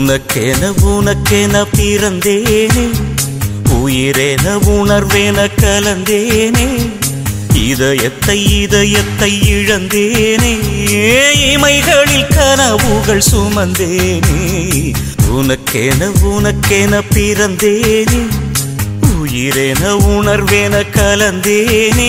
உனக்கென உனக்கென பிறந்தேனே உயிரென உணர்வேன கலந்தேனே இதயத்தை இதயத்தை இழந்தேனே இமைகளில் கனவுகள் சுமந்தேனே உனக்கென உனக்கென பிறந்தேனே உயிரென உணர்வேன கலந்தேனே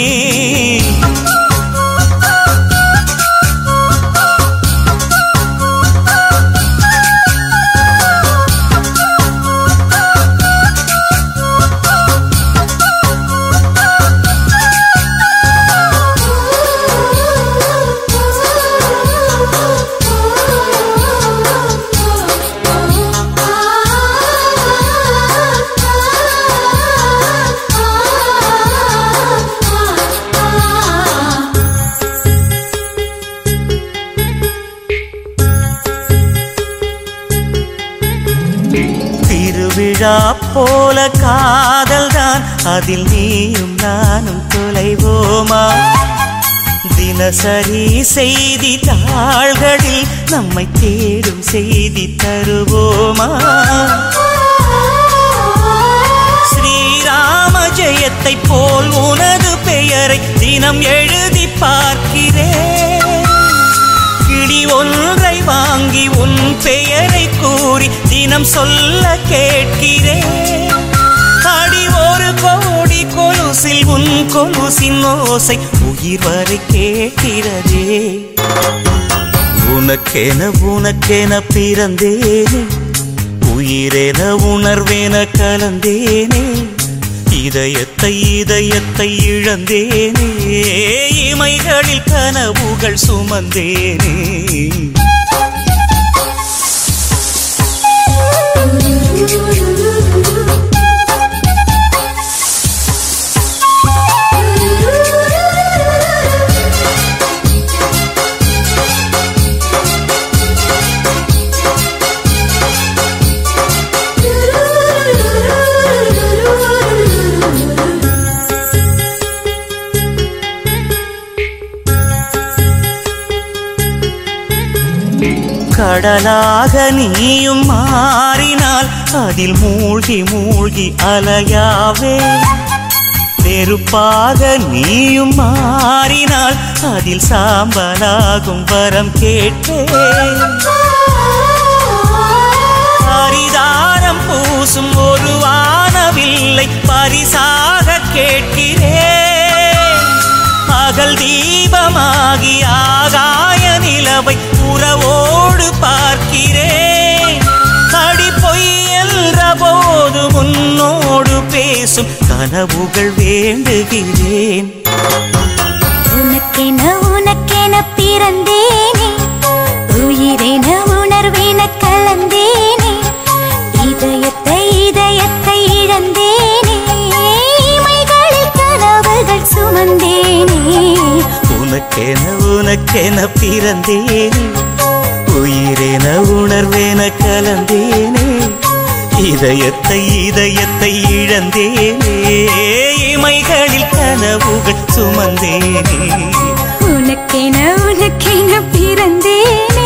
திருவிழா போல காதல்தான் அதில் நீயும் நானும் தொலைவோமா தினசரி செய்தி தாள்களில் நம்மை தேடும் செய்தி தருவோமா ஸ்ரீராம ஜெயத்தை போல் உனது பெயரை தினம் எழுதி பார்க்கிறேன் கிளி ஒன்றை வாங்கி உன் பெயரை கூறி தினம் சொல்ல கேட்கிறேன் அடி ஒரு கோடி கொலுசில் உன் கொலுசின் ஓசை உயிர் வரை கேட்கிறதே உனக்கென உனக்கென பிறந்தேனே உயிரென உணர்வேன கலந்தேனே இதயத்தை இதயத்தை இழந்தேனே இமைகளில் கனவுகள் சுமந்தேனே கடலாக நீயும் மாறினால் அதில் மூழ்கி மூழ்கி அலையாவே நெருப்பாக நீயும் மாறினால் அதில் சாம்பலாகும் வரம் கேட்டேன் பரிதாரம் பூசும் ஒரு வானவில்லை பரிசாக கேட்கிறேன் பகல் தீபமாகி ஆகாய நிலவை உறவோடு பார்க்கிறேன் அடி பொய் என்ற போது உன்னோடு பேசும் கனவுகள் வேண்டுகிறேன் உனக்கென உனக்கென பிறந்தேனே உயிரென உணர்வேன கலந்தேனே இதயத்தை இதயத்தை இழந்தேனே இமைகளில் கனவுகள் சுமந்தேனே உனக்கென உனக்கென பிறந்தேனே உயிரென உணர்வேன கலந்தேனே இதயத்தை இதயத்தை இழந்தேனே இமைகளில் கனவுகள் சுமந்தேனே உனக்கென உனக்கென பிறந்தேனே